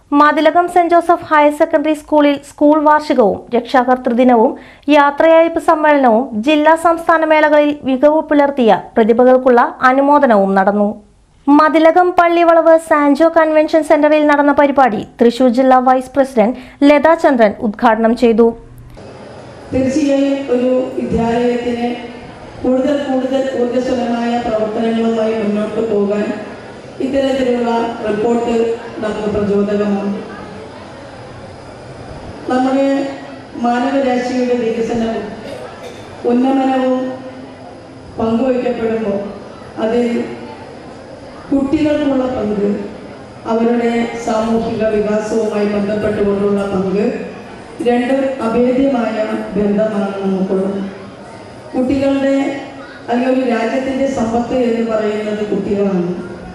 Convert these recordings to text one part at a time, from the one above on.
Mathilakam Saint Joseph higher secondary സ്കൂളിൽ school വാർഷികവും രക്ഷാകർതൃ ദിനവും യാത്രയയപ്പ് സമ്മേളനവും ജില്ലാ സംസ്ഥാന മേളകളിൽ മികവ് പുലർത്തിയ പ്രതിഭകൾക്കുള്ള അനുമോദനവും നടന്നു മതിലകം പള്ളിവളവ് സാൻജോ കൺവെൻഷൻ സെന്ററിൽ നടന്ന പരിപാടി തൃശൂർ ജില്ലാ വൈസ് പ്രസിഡന്റ് ലതാ ചന്ദ്രൻ ഉദ്ഘാടനം ചെയ്തു തീർച്ചയായും ഒരു വിദ്യാലയത്തിന് കൂടുതൽ കൂടുതൽ ഊർജ്ജസ്വലമായ പ്രവർത്തനങ്ങളുമായി മുന്നോട്ട് പോകാൻ ഇത്തരത്തിലുള്ള റിപ്പോർട്ട് നമുക്ക് പ്രചോദകമാണ് നമ്മുടെ മാനവരാശിയുടെ വികസനവും ഉന്നമനവും പങ്കുവയ്ക്കപ്പെടുമ്പോൾ അതിൽ കുട്ടികൾക്കുള്ള പങ്ക് അവരുടെ സാമൂഹിക വികാസവുമായി ബന്ധപ്പെട്ടുകൊണ്ടുള്ള പങ്ക് രണ്ടും അഭേദ്യമായ ബന്ധമാണ് നമുക്കുള്ളത് കുട്ടികളുടെ അല്ലെങ്കിൽ ഒരു രാജ്യത്തിൻ്റെ സമ്പത്ത് എന്ന് പറയുന്നത് കുട്ടികളാണ്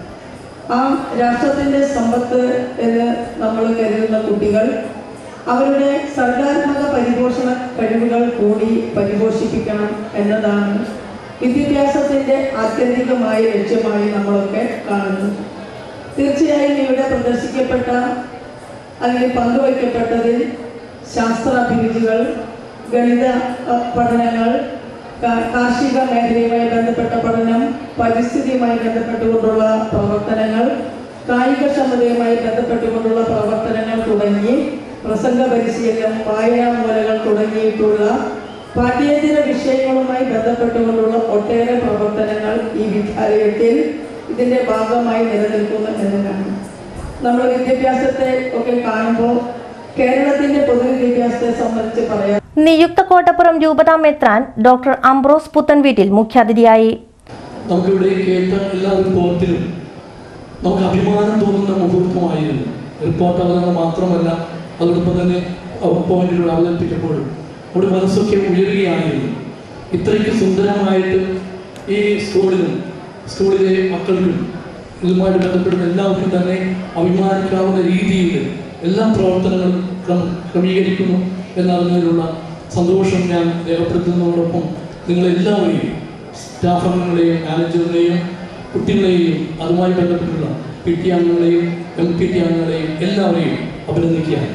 ആ രാഷ്ട്രത്തിൻ്റെ സമ്പത്ത് എന്ന് നമ്മൾ കരുതുന്ന കുട്ടികൾ അവരുടെ സർഗാത്മക പരിപോഷണ കഴിവുകൾ കൂടി പരിപോഷിപ്പിക്കണം എന്നതാണ് വിദ്യാഭ്യാസത്തിൻ്റെ ആത്യന്തികമായ ലക്ഷ്യമായി നമ്മളൊക്കെ കാണുന്നു തീർച്ചയായും ഇവിടെ പ്രദർശിക്കപ്പെട്ട അല്ലെങ്കിൽ പങ്കുവയ്ക്കപ്പെട്ടതിൽ ശാസ്ത്ര അഭിരുചികൾ ഗണിത അഹ്, പഠനങ്ങൾ കാ- കാർഷിക മേഖലയുമായി ബന്ധപ്പെട്ട പഠനം പരിസ്ഥിതിയുമായി ബന്ധപ്പെട്ടുകൊണ്ടുള്ള പ്രവർത്തനങ്ങൾ കായികക്ഷമതയുമായി ബന്ധപ്പെട്ടുകൊണ്ടുള്ള പ്രവർത്തനങ്ങൾ തുടങ്ങി പ്രസംഗ പരിശീലനം വായനാമൂലകൾ തുടങ്ങിയിട്ടുള്ള പാഠ്യേതര വിഷയങ്ങളുമായി ബന്ധപ്പെട്ടുകൊണ്ടുള്ള ഒട്ടേറെ പ്രവർത്തനങ്ങൾ ഈ വിദ്യാലയത്തിൽ ഇതിൻ്റെ ഭാഗമായി നിലനിൽക്കുന്നു എന്നതാണ് നമ്മൾ വിദ്യാഭ്യാസത്തെ ഒക്കെ കാണുമ്പോൾ കേരളത്തിന്റെ പൊതുവിദ്യാഭ്യാസത്തെ സംബന്ധിച്ച് പറയാം നിയുക്ത കോട്ടപ്പുറം രൂപതാ മെത്രാൻ ഡോക്ടർ അംബ്രോസ് പുത്തൻവീട്ടിൽ മുഖ്യാതിഥിയായി നമുക്കിവിടെ കേട്ട എല്ലാ റിപ്പോർട്ടിലും നമുക്ക് അഭിമാനം തോന്നുന്ന മുഹൂർത്തമായിരുന്നു റിപ്പോർട്ട് അവതരണം മാത്രമല്ല അതോടൊപ്പം തന്നെ പോയിന്റുകൾ അവതരിപ്പിക്കപ്പോഴും നമ്മുടെ മനസ്സൊക്കെ ഉയരുകയായിരുന്നു ഇത്രയ്ക്ക് സുന്ദരമായിട്ട് ഈ സ്കൂളിലും സ്കൂളിലെ മക്കൾക്കും ഇതുമായിട്ട് ബന്ധപ്പെടുന്ന എല്ലാവർക്കും തന്നെ അഭിമാനിക്കാവുന്ന രീതിയിൽ എല്ലാ പ്രവർത്തനങ്ങളും ക്രമ- ക്രമീകരിക്കുന്നു എന്നറിഞ്ഞതിലുള്ള സന്തോഷം ഞാൻ രേഖപ്പെടുത്തുന്നതോടൊപ്പം നിങ്ങളെല്ലാവരെയും സ്റ്റാഫ് അംഗങ്ങളെയും മാനേജറിനെയും കുട്ടികളെയും അതുമായി ബന്ധപ്പെട്ടുള്ള പി ടി അംഗങ്ങളെയും എം പി ടി അംഗങ്ങളെയും എല്ലാവരെയും അഭിനന്ദിക്കുകയാണ്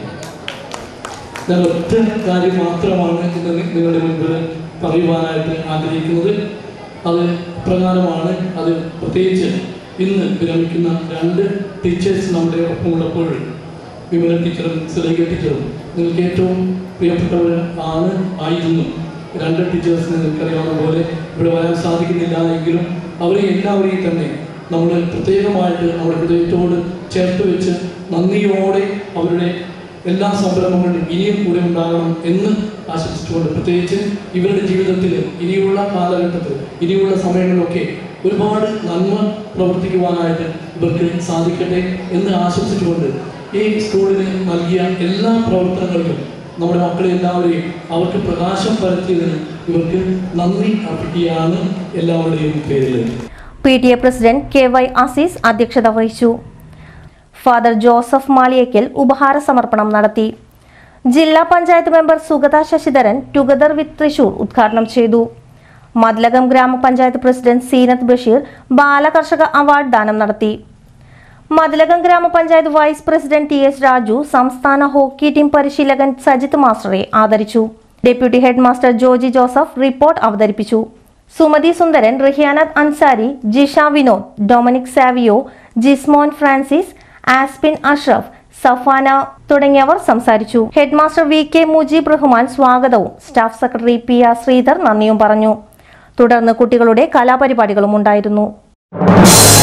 ഞാൻ ഒറ്റ കാര്യം മാത്രമാണ് ഇന്ന് നി- നിങ്ങളുടെ മുൻപിൽ പറയുവാനായിട്ട് ആഗ്രഹിക്കുന്നത് അത് പ്രകാരമാണ് അത് പ്രത്യേകിച്ച് ഇന്ന് വിരമിക്കുന്ന രണ്ട് ടീച്ചേഴ്സ് നമ്മുടെ ഒപ്പമുള്ളപ്പോൾ വിമല ടീച്ചറും സുലേഖ ടീച്ചറും നിങ്ങൾക്ക് ഏറ്റവും പ്രിയപ്പെട്ടവർ ആണ് ആയിരുന്നു രണ്ട് ടീച്ചേഴ്സിന് നിങ്ങൾക്കറിയാവുന്ന പോലെ ഇവിടെ വരാൻ സാധിക്കുന്നില്ല എങ്കിലും അവരെ എല്ലാവരെയും തന്നെ നമ്മൾ പ്രത്യേകമായിട്ട് നമ്മുടെ ഹൃദയത്തോട് ചേർത്ത് വെച്ച് നന്ദിയോടെ അവരുടെ എല്ലാ സംരംഭങ്ങളിലും ഇനിയും കൂടെ ഉണ്ടാകണം എന്ന് ആശംസിച്ചുകൊണ്ട് പ്രത്യേകിച്ച് ഇവരുടെ ജീവിതത്തിൽ ഇനിയുള്ള കാലഘട്ടത്തിൽ ഇനിയുള്ള സമയങ്ങളിലൊക്കെ ഒരുപാട് നന്മ പ്രവർത്തിക്കുവാനായിട്ട് ഇവർക്ക് സാധിക്കട്ടെ എന്ന് ആശംസിച്ചുകൊണ്ട് ഈ സ്കൂളിന് നൽകിയ എല്ലാ പ്രവർത്തനങ്ങൾക്കും നമ്മുടെ മക്കളെ എല്ലാവരെയും അവർക്ക് പ്രകാശം പരത്തിയതിന് ഇവർക്ക് നന്ദി അർപ്പിക്കുകയാണ് എല്ലാവരുടെയും പേരിൽ P T A president K Y Aziz അധ്യക്ഷത വഹിച്ചു ഫാദർ ജോസഫ് മാളിയക്കൽ ഉപഹാര സമർപ്പണം നടത്തി ജില്ലാ panchayat member Sugatha Sasidharan together with Thrissur ഉദ്ഘാടനം ചെയ്തു മദ്ലകം ഗ്രാമപഞ്ചായത്ത് പ്രസിഡന്റ് സീനത്ത് ബഷീർ ബാലകർഷക അവാർഡ് ദാനം നടത്തി Mathilakam grama panchayat vice president T S Raju സംസ്ഥാന ഹോക്കി ടീം പരിശീലകൻ സജിത് മാസ്റ്ററെ ആദരിച്ചു deputy head master Joji Joseph report അവതരിപ്പിച്ചു Sumathi Sundaran Rihiyanath Ansari Jisha Vinod Dominic Savio Jismon Francis ആസ്പിൻ Ashraf Safana തുടങ്ങിയവർ സംസാരിച്ചു head master V K Mujeeb Rahman സ്വാഗതവും staff secretary P R Sreedhar നന്ദിയും പറഞ്ഞു തുടർന്ന് കുട്ടികളുടെ കലാപരിപാടികളും ഉണ്ടായിരുന്നു